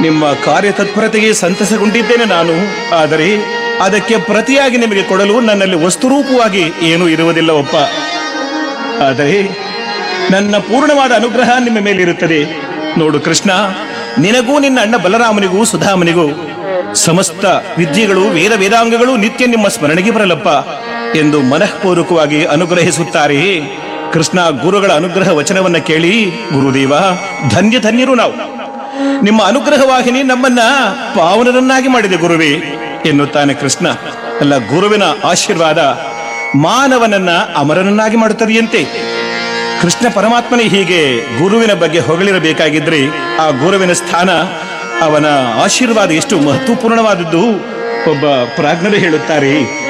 ನಿಮ್ಮ ಕಾರ್ಯತತ್ಪರತೆಗೆ ಸಂತಸಗೊಂಡಿದ್ದೇನೆ ನಾನು ಆದರೆ ಅದಕ್ಕೆ ಪ್ರತಿಯಾಗಿ ನಿಮಗೆ ಕೊಡಲು ನನ್ನಲ್ಲಿ ವಸ್ತುರೂಪವಾಗಿ ಏನೂ ಇರುವುದಿಲ್ಲವಪ್ಪ ಆದರೆ ನನ್ನ ಪೂರ್ಣವಾದ ಅನುಗ್ರಹ ನಿಮ್ಮ ಮೇಲಿರುತ್ತದೆ ನೋಡು ಕೃಷ್ಣ ನಿನಗೂ ನಿನ್ನ ಅಣ್ಣ ಬಲರಾಮನಿಗೂ ಸುಧಾಮನಿಗೂ ಸಮಸ್ತ ವಿದ್ಯೆಗಳು ವೇದ ವೇದಾಂಗಗಳು ನಿತ್ಯ ನಿಮ್ಮ ಸ್ಮರಣೆಗೆ ಬರಲಪ್ಪ ಎಂದು ಮನಃಪೂರ್ವಕವಾಗಿ ಅನುಗ್ರಹಿಸುತ್ತಾರೆ ಕೃಷ್ಣ ಗುರುಗಳ ಅನುಗ್ರಹ ವಚನವನ್ನ ಕೇಳಿ ಗುರುದೇವ ಧನ್ಯ ಧನ್ಯರು ನಾವು ನಿಮ್ಮ ಅನುಗ್ರಹ ವಾಹಿನಿ ನಮ್ಮನ್ನ ಪಾವನರನ್ನಾಗಿ ಮಾಡಿದೆ ಗುರುವೇ ಎನ್ನುತ್ತಾನೆ ಕೃಷ್ಣ ಅಲ್ಲ ಗುರುವಿನ ಆಶೀರ್ವಾದ ಮಾನವನನ್ನ ಅಮರನನ್ನಾಗಿ ಮಾಡುತ್ತದೆಯಂತೆ ಕೃಷ್ಣ ಪರಮಾತ್ಮನೇ ಹೀಗೆ ಗುರುವಿನ ಬಗ್ಗೆ ಹೊಗಳಿರಬೇಕಾಗಿದ್ರೆ ಆ ಗುರುವಿನ ಸ್ಥಾನ ಅವನ ಆಶೀರ್ವಾದ ಎಷ್ಟು ಮಹತ್ವಪೂರ್ಣವಾದದ್ದು ಒಬ್ಬ ಪ್ರಾಜ್ಞರು ಹೇಳುತ್ತಾರೆ